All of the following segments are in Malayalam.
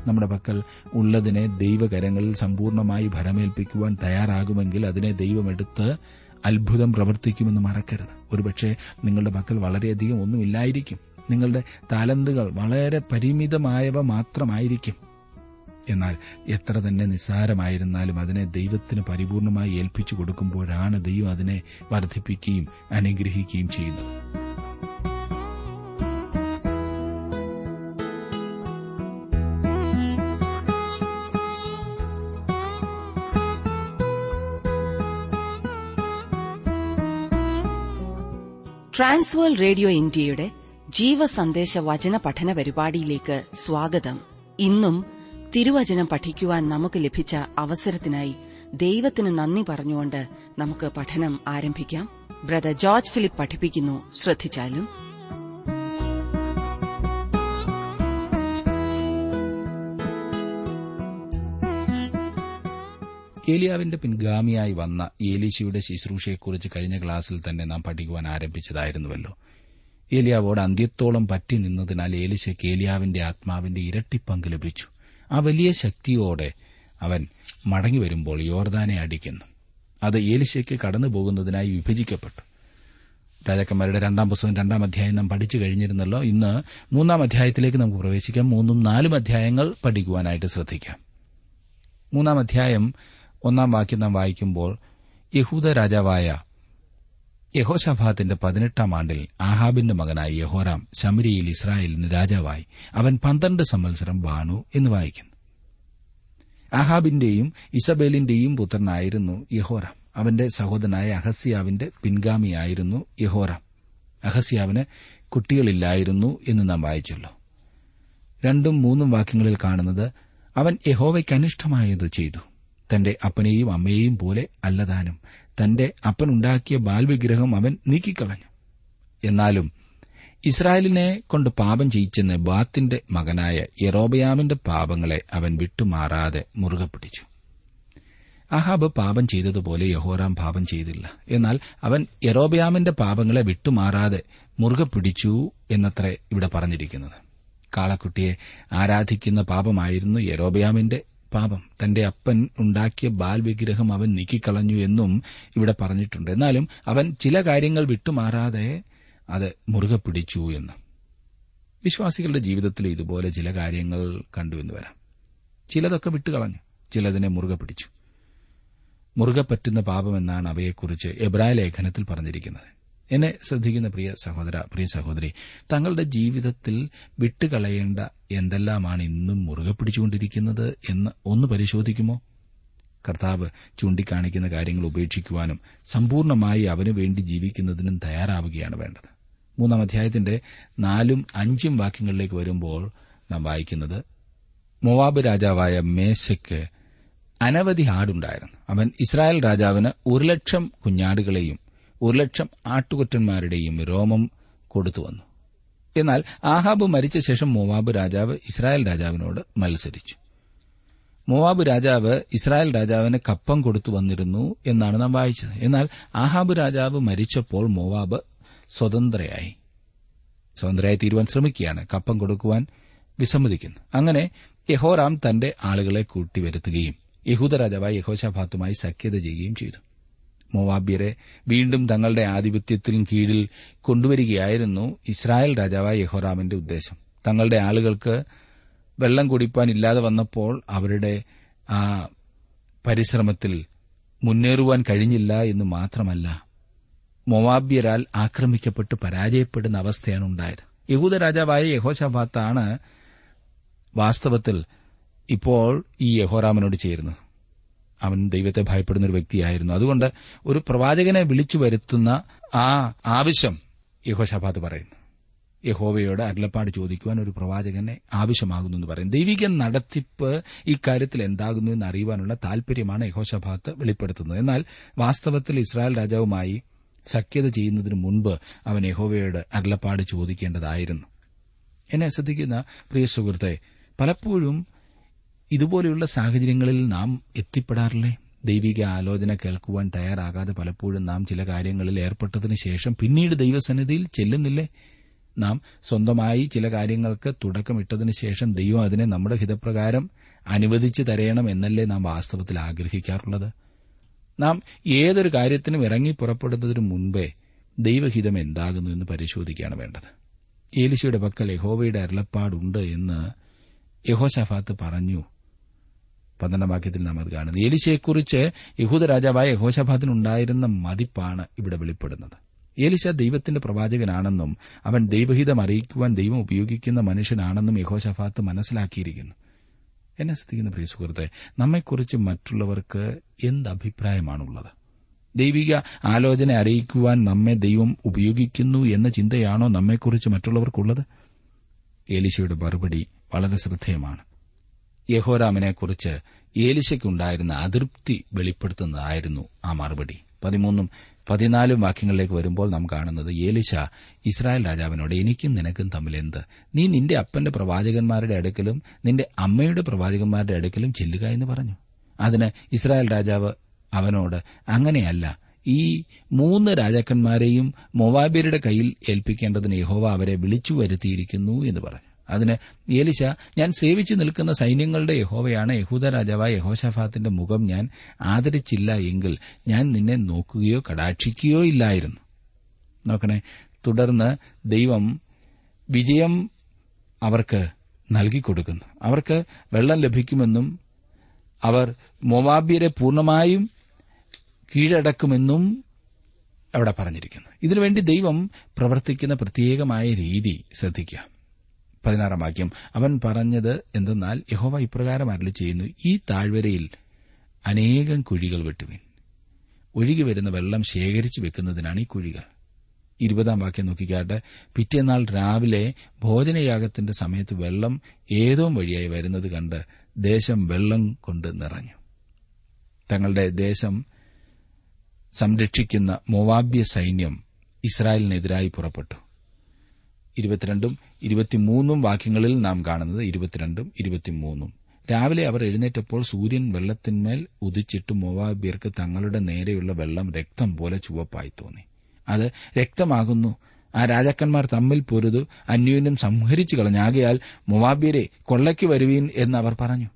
നമ്മുടെ പക്കൽ ഉള്ളതിനെ ദൈവകരങ്ങളിൽ സമ്പൂർണമായി ഭരമേൽപ്പിക്കുവാൻ തയ്യാറാകുമെങ്കിൽ അതിനെ ദൈവമെടുത്ത് അത്ഭുതം പ്രവർത്തിക്കുമെന്ന് മറക്കരുത് ഒരുപക്ഷെ നിങ്ങളുടെ പക്കൽ വളരെയധികം ഒന്നുമില്ലായിരിക്കും നിങ്ങളുടെ താലന്തുകൾ വളരെ പരിമിതമായവ മാത്രമായിരിക്കും എന്നാൽ എത്ര തന്നെ നിസ്സാരമായിരുന്നാലും അതിനെ ദൈവത്തിന് പരിപൂർണമായി ഏൽപ്പിച്ചു കൊടുക്കുമ്പോഴാണ് ദൈവം അതിനെ വർദ്ധിപ്പിക്കുകയും അനുഗ്രഹിക്കുകയും ചെയ്യുന്നത് ട്രാൻസ്വേൾ റേഡിയോ ഇന്ത്യയുടെ ജീവസന്ദേശ വചന പഠന പരിപാടിയിലേക്ക് സ്വാഗതം ഇന്നും തിരുവചനം പഠിക്കുവാൻ നമുക്ക് ലഭിച്ച അവസരത്തിനായി ദൈവത്തിന് നന്ദി പറഞ്ഞുകൊണ്ട് നമുക്ക് പഠനം ആരംഭിക്കാം ബ്രദർ ജോർജ് ഫിലിപ്പ് പഠിപ്പിക്കുന്നു ശ്രദ്ധിച്ചാലും ഏലിയാവിന്റെ പിൻഗാമിയായി വന്ന ഏലീശയുടെ ശുശ്രൂഷയെക്കുറിച്ച് കഴിഞ്ഞ ക്ലാസ്സിൽ തന്നെ നാം പഠിക്കുവാൻ ആരംഭിച്ചതായിരുന്നുവല്ലോ ഏലിയാവോട് അന്ത്യത്തോളം പറ്റി നിന്നതിനാൽ ഏലിശയ്ക്ക് ഏലിയാവിന്റെ ആത്മാവിന്റെ ഇരട്ടി പങ്ക് ലഭിച്ചു ആ വലിയ ശക്തിയോടെ അവൻ മടങ്ങി വരുമ്പോൾ യോർദാനെ അടിക്കുന്നു അത് ഏലിശയ്ക്ക് കടന്നു പോകുന്നതിനായി വിഭജിക്കപ്പെട്ടു രാജാക്കന്മാരുടെ രണ്ടാം പുസ്തകം രണ്ടാം അധ്യായം നാം പഠിച്ചു കഴിഞ്ഞിരുന്നല്ലോ ഇന്ന് മൂന്നാം അധ്യായത്തിലേക്ക് നമുക്ക് പ്രവേശിക്കാം മൂന്നും നാലും അധ്യായങ്ങൾ പഠിക്കുവാനായിട്ട് ശ്രദ്ധിക്കാം മൂന്നാം അധ്യായം ഒന്നാം വാക്യം നാം വായിക്കുമ്പോൾ യഹൂദ രാജാവായ യഹോഷാഫാത്തിന്റെ പതിനെട്ടാം ആണ്ടിൽ ആഹാബിന്റെ മകനായ യഹോറാം ശമരിയിൽ ഇസ്രായേലിന് രാജാവായി അവൻ പന്ത്രണ്ട് സംവത്സരം ബാണു എന്ന് വായിക്കുന്നു ആഹാബിന്റെയും ഇസബേലിന്റെയും പുത്രനായിരുന്നു യഹോറാം അവന്റെ സഹോദരനായ അഹസ്യാവിന്റെ പിൻഗാമിയായിരുന്നു യഹോറാം അഹസ്യാവിന് കുട്ടികളില്ലായിരുന്നു എന്ന് നാം വായിച്ചല്ലോ രണ്ടും മൂന്നും വാക്യങ്ങളിൽ കാണുന്നത് അവൻ യഹോവയ്ക്ക് അനിഷ്ടമായത് ചെയ്തു തന്റെ അപ്പനെയും അമ്മയെയും പോലെ അല്ലതാനും തന്റെ അപ്പനുണ്ടാക്കിയ ബാൽവിഗ്രഹം അവൻ നീക്കിക്കളഞ്ഞു എന്നാലും ഇസ്രായേലിനെ കൊണ്ട് പാപം ചെയ്യിച്ച നെബാത്തിന്റെ മകനായ യറോബയാമിന്റെ പാപങ്ങളെ അവൻ വിട്ടുമാറാതെ മുറുകെ പിടിച്ചു അഹാബ് പാപം ചെയ്തതുപോലെ യഹോറാം പാപം ചെയ്തില്ല എന്നാൽ അവൻ യറോബയാമിന്റെ പാപങ്ങളെ വിട്ടുമാറാതെ മുറുകെ പിടിച്ചു എന്നത്രേ ഇവിടെ പറഞ്ഞിരിക്കുന്നത് കാളക്കുട്ടിയെ ആരാധിക്കുന്ന പാപമായിരുന്നു യറോബയാമിന്റെ പാപം തന്റെ അപ്പൻ ഉണ്ടാക്കിയ ബാൽ വിഗ്രഹം അവൻ നീക്കിക്കളഞ്ഞു എന്നും ഇവിടെ പറഞ്ഞിട്ടുണ്ട് എന്നാലും അവൻ ചില കാര്യങ്ങൾ വിട്ടുമാറാതെ അത് മുറുകെ പിടിച്ചു എന്ന് വിശ്വാസികളുടെ ജീവിതത്തിൽ ഇതുപോലെ ചില കാര്യങ്ങൾ കണ്ടു എന്ന് വരാം ചിലതൊക്കെ വിട്ടുകളഞ്ഞു ചിലതിനെ മുറുകെ പിടിച്ചു മുറുകെ പറ്റുന്ന പാപമെന്നാണ് അവയെക്കുറിച്ച് എബ്രായ ലേഖനത്തിൽ പറഞ്ഞിരിക്കുന്നത് എന്നെ ശ്രദ്ധിക്കുന്ന പ്രിയ സഹോദര പ്രിയ സഹോദരി തങ്ങളുടെ ജീവിതത്തിൽ വിട്ടുകളയേണ്ട എന്തെല്ലാമാണ് ഇന്നും മുറുകെ പിടിച്ചുകൊണ്ടിരിക്കുന്നത് എന്ന് ഒന്ന് പരിശോധിക്കുമോ കർത്താവ് ചൂണ്ടിക്കാണിക്കുന്ന കാര്യങ്ങൾ ഉപേക്ഷിക്കുവാനും സമ്പൂർണമായി അവനു വേണ്ടി ജീവിക്കുന്നതിനും തയ്യാറാവുകയാണ് വേണ്ടത് മൂന്നാം അധ്യായത്തിന്റെ നാലും അഞ്ചും വാക്യങ്ങളിലേക്ക് വരുമ്പോൾ നാം വായിക്കുന്നത് മൊവാബ് രാജാവായ മേശയ്ക്ക് അനവധി ആടുണ്ടായിരുന്നു അവൻ ഇസ്രായേൽ രാജാവിന് ഒരു ലക്ഷം കുഞ്ഞാടുകളെയും ഒരു ലക്ഷം ആട്ടുകൊറ്റന്മാരുടെയും രോമം കൊടുത്തുവന്നു എന്നാൽ ആഹാബ് മരിച്ച ശേഷം മോവാബ് രാജാവ് ഇസ്രായേൽ രാജാവിനോട് മത്സരിച്ചു മോവാബ് രാജാവ് ഇസ്രായേൽ രാജാവിന് കപ്പം കൊടുത്തു വന്നിരുന്നു എന്നാണ് നാം വായിച്ചത് എന്നാൽ ആഹാബ് രാജാവ് മരിച്ചപ്പോൾ മോവാബ് സ്വതന്ത്രയായി സ്വതന്ത്രയായി തീരുവാൻ ശ്രമിക്കുകയാണ് കപ്പം കൊടുക്കുവാൻ വിസമ്മതിക്കുന്നു അങ്ങനെ യഹോറാം തന്റെ ആളുകളെ കൂട്ടിവരുത്തുകയും യഹൂദ രാജാവായ യഹോശാഭാത്തുമായി സഖ്യത ചെയ്യുകയും ചെയ്തു മോവാബ്യരെ വീണ്ടും തങ്ങളുടെ ആധിപത്യത്തിന് കീഴിൽ കൊണ്ടുവരികയായിരുന്നു ഇസ്രായേൽ രാജാവായ യഹോറാമിന്റെ ഉദ്ദേശം തങ്ങളുടെ ആളുകൾക്ക് വെള്ളം കുടിപ്പാൻ ഇല്ലാതെ വന്നപ്പോൾ അവരുടെ ആ പരിശ്രമത്തിൽ മുന്നേറുവാൻ കഴിഞ്ഞില്ല എന്ന് മാത്രമല്ല മൊവാബ്യരാൽ ആക്രമിക്കപ്പെട്ട് പരാജയപ്പെടുന്ന അവസ്ഥയാണ് ഉണ്ടായത് യഹൂദ രാജാവായ യഹോശാഭാത്താണ് വാസ്തവത്തിൽ ഇപ്പോൾ ഈ യഹോറാമിനോട് ചേരുന്നത് അവൻ ദൈവത്തെ ഭയപ്പെടുന്ന ഒരു വ്യക്തിയായിരുന്നു അതുകൊണ്ട് ഒരു പ്രവാചകനെ വിളിച്ചു വരുത്തുന്ന ആ ആവശ്യം യഹോഷാബാദ് പറയുന്നു യഹോവയോട് അരുളപ്പാട് ചോദിക്കുവാൻ ഒരു പ്രവാചകനെ ആവശ്യമാകുന്നു എന്ന് പറയും ദൈവിക നടത്തിപ്പ് ഇക്കാര്യത്തിൽ എന്താകുന്നു എന്ന് അറിയുവാനുള്ള താൽപര്യമാണ് യഹോഷാബാത്ത് വെളിപ്പെടുത്തുന്നത് എന്നാൽ വാസ്തവത്തിൽ ഇസ്രായേൽ രാജാവുമായി സഖ്യത ചെയ്യുന്നതിന് മുൻപ് അവൻ യഹോവയോട് അരുളപ്പാട് ചോദിക്കേണ്ടതായിരുന്നു എന്നെ ശ്രദ്ധിക്കുന്ന പ്രിയ സുഹൃത്തെ പലപ്പോഴും ഇതുപോലെയുള്ള സാഹചര്യങ്ങളിൽ നാം എത്തിപ്പെടാറില്ലേ ദൈവിക ആലോചന കേൾക്കുവാൻ തയ്യാറാകാതെ പലപ്പോഴും നാം ചില കാര്യങ്ങളിൽ ഏർപ്പെട്ടതിന് ശേഷം പിന്നീട് ദൈവസന്നിധിയിൽ ചെല്ലുന്നില്ലേ നാം സ്വന്തമായി ചില കാര്യങ്ങൾക്ക് തുടക്കമിട്ടതിനു ശേഷം ദൈവം അതിനെ നമ്മുടെ ഹിതപ്രകാരം അനുവദിച്ചു തരയണം എന്നല്ലേ നാം വാസ്തവത്തിൽ ആഗ്രഹിക്കാറുള്ളത് നാം ഏതൊരു കാര്യത്തിനും ഇറങ്ങി പുറപ്പെടുന്നതിനു മുൻപേ ദൈവഹിതം എന്താകുന്നു എന്ന് പരിശോധിക്കുകയാണ് വേണ്ടത് ഏലിശയുടെ പക്കൽ യഹോവയുടെ അരുളപ്പാടുണ്ട് എന്ന് യഹോശഫാത്ത് പറഞ്ഞു പന്ത്രണ്ടാം വാക്യത്തിൽ നാം അത് കാണുന്നത് ഏലിശയെക്കുറിച്ച് യഹൂദ രാജാവായ യഹോശഫാത്തിനുണ്ടായിരുന്ന മതിപ്പാണ് ഇവിടെ വെളിപ്പെടുന്നത് ഏലിശ ദൈവത്തിന്റെ പ്രവാചകനാണെന്നും അവൻ ദൈവഹിതം അറിയിക്കുവാൻ ദൈവം ഉപയോഗിക്കുന്ന മനുഷ്യനാണെന്നും യഹോശഫാത്ത് മനസ്സിലാക്കിയിരിക്കുന്നു എന്നെ ശ്രദ്ധിക്കുന്ന പ്രിയ സുഹൃത്തെ നമ്മെക്കുറിച്ച് മറ്റുള്ളവർക്ക് എന്ത് അഭിപ്രായമാണുള്ളത് ദൈവിക ആലോചന അറിയിക്കുവാൻ നമ്മെ ദൈവം ഉപയോഗിക്കുന്നു എന്ന ചിന്തയാണോ നമ്മെക്കുറിച്ച് മറ്റുള്ളവർക്കുള്ളത് ഏലിശയുടെ മറുപടി വളരെ ശ്രദ്ധേയമാണ് യഹോരാമിനെക്കുറിച്ച് ഏലിശയ്ക്കുണ്ടായിരുന്ന അതൃപ്തി വെളിപ്പെടുത്തുന്നതായിരുന്നു ആ മറുപടി പതിമൂന്നും പതിനാലും വാക്യങ്ങളിലേക്ക് വരുമ്പോൾ നാം കാണുന്നത് ഏലിശ ഇസ്രായേൽ രാജാവിനോട് എനിക്കും നിനക്കും തമ്മിൽ എന്ത് നീ നിന്റെ അപ്പന്റെ പ്രവാചകന്മാരുടെ അടുക്കലും നിന്റെ അമ്മയുടെ പ്രവാചകന്മാരുടെ അടുക്കലും ചെല്ലുക എന്ന് പറഞ്ഞു അതിന് ഇസ്രായേൽ രാജാവ് അവനോട് അങ്ങനെയല്ല ഈ മൂന്ന് രാജാക്കന്മാരെയും മൊവാബിയരുടെ കയ്യിൽ ഏൽപ്പിക്കേണ്ടതിന് യഹോവ അവരെ വിളിച്ചു വരുത്തിയിരിക്കുന്നു എന്ന് പറഞ്ഞു അതിന് ഏലിശ ഞാൻ സേവിച്ചു നിൽക്കുന്ന സൈന്യങ്ങളുടെ യഹോവയാണ് യഹൂദ രാജാവായ യഹോഷഫാത്തിന്റെ മുഖം ഞാൻ ആദരിച്ചില്ല എങ്കിൽ ഞാൻ നിന്നെ നോക്കുകയോ കടാക്ഷിക്കുകയോ ഇല്ലായിരുന്നു നോക്കണേ തുടർന്ന് ദൈവം വിജയം അവർക്ക് നൽകിക്കൊടുക്കുന്നു അവർക്ക് വെള്ളം ലഭിക്കുമെന്നും അവർ മൊവാബിയരെ പൂർണ്ണമായും കീഴടക്കുമെന്നും അവിടെ പറഞ്ഞിരിക്കുന്നു ഇതിനുവേണ്ടി ദൈവം പ്രവർത്തിക്കുന്ന പ്രത്യേകമായ രീതി ശ്രദ്ധിക്കുക പതിനാറാം വാക്യം അവൻ പറഞ്ഞത് എന്തെന്നാൽ യഹോവ ഇപ്രകാരം അരളി ചെയ്യുന്നു ഈ താഴ്വരയിൽ അനേകം കുഴികൾ വെട്ടുവിൻ ഒഴുകി വരുന്ന വെള്ളം ശേഖരിച്ചു വെക്കുന്നതിനാണ് ഈ കുഴികൾ ഇരുപതാം വാക്യം നോക്കിക്കാട്ടെ പിറ്റേന്നാൾ രാവിലെ ഭോജനയാഗത്തിന്റെ സമയത്ത് വെള്ളം ഏതോ വഴിയായി വരുന്നത് കണ്ട് ദേശം വെള്ളം കൊണ്ട് നിറഞ്ഞു തങ്ങളുടെ ദേശം സംരക്ഷിക്കുന്ന മൊവാബ്യ സൈന്യം ഇസ്രായേലിനെതിരായി പുറപ്പെട്ടു ഇരുപത്തിരണ്ടും ഇരുപത്തിമൂന്നും വാക്യങ്ങളിൽ നാം കാണുന്നത് ഇരുപത്തിരണ്ടും ഇരുപത്തിമൂന്നും രാവിലെ അവർ എഴുന്നേറ്റപ്പോൾ സൂര്യൻ വെള്ളത്തിന്മേൽ ഉദിച്ചിട്ട് മൊവാബിയർക്ക് തങ്ങളുടെ നേരെയുള്ള വെള്ളം രക്തം പോലെ ചുവപ്പായി തോന്നി അത് രക്തമാകുന്നു ആ രാജാക്കന്മാർ തമ്മിൽ പൊരുതു അന്യോന്യം സംഹരിച്ചു കളഞ്ഞാകയാൽ മൊവാബിയരെ കൊള്ളയ്ക്ക് വരുവീൻ എന്ന് അവർ പറഞ്ഞു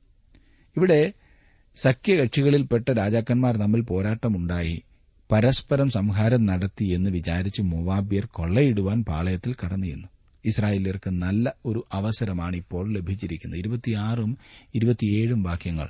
ഇവിടെ സഖ്യകക്ഷികളിൽപ്പെട്ട രാജാക്കന്മാർ തമ്മിൽ പോരാട്ടമുണ്ടായി പരസ്പരം സംഹാരം നടത്തി എന്ന് വിചാരിച്ച് മൊവാബിയർ കൊള്ളയിടുവാൻ പാളയത്തിൽ കടന്നുചെന്നു ഇസ്രായേലിയർക്ക് നല്ല ഒരു അവസരമാണ് ഇപ്പോൾ ലഭിച്ചിരിക്കുന്നത് ഇരുപത്തിയാറും ഇരുപത്തിയേഴും വാക്യങ്ങൾ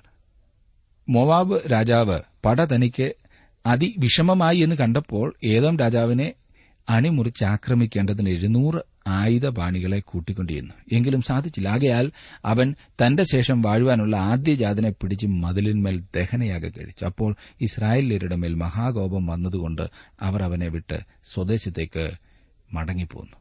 മൊവാബ് രാജാവ് പട തനിക്ക് അതിവിഷമമായി എന്ന് കണ്ടപ്പോൾ ഏതാം രാജാവിനെ അണിമുറിച്ച് ആക്രമിക്കേണ്ടതിന് എഴുന്നൂറ് ആയുധപാണികളെ കൂട്ടിക്കൊണ്ടിരുന്നു എങ്കിലും സാധിച്ചില്ല ആകയാൽ അവൻ തന്റെ ശേഷം വാഴുവാനുള്ള ആദ്യജാതനെ പിടിച്ച് മതിലിന്മേൽ ദഹനയാക കഴിച്ചു അപ്പോൾ ഇസ്രായേലിയരുടെ മേൽ മഹാകോപം വന്നതുകൊണ്ട് അവർ അവനെ വിട്ട് സ്വദേശത്തേക്ക് മടങ്ങിപ്പോന്നു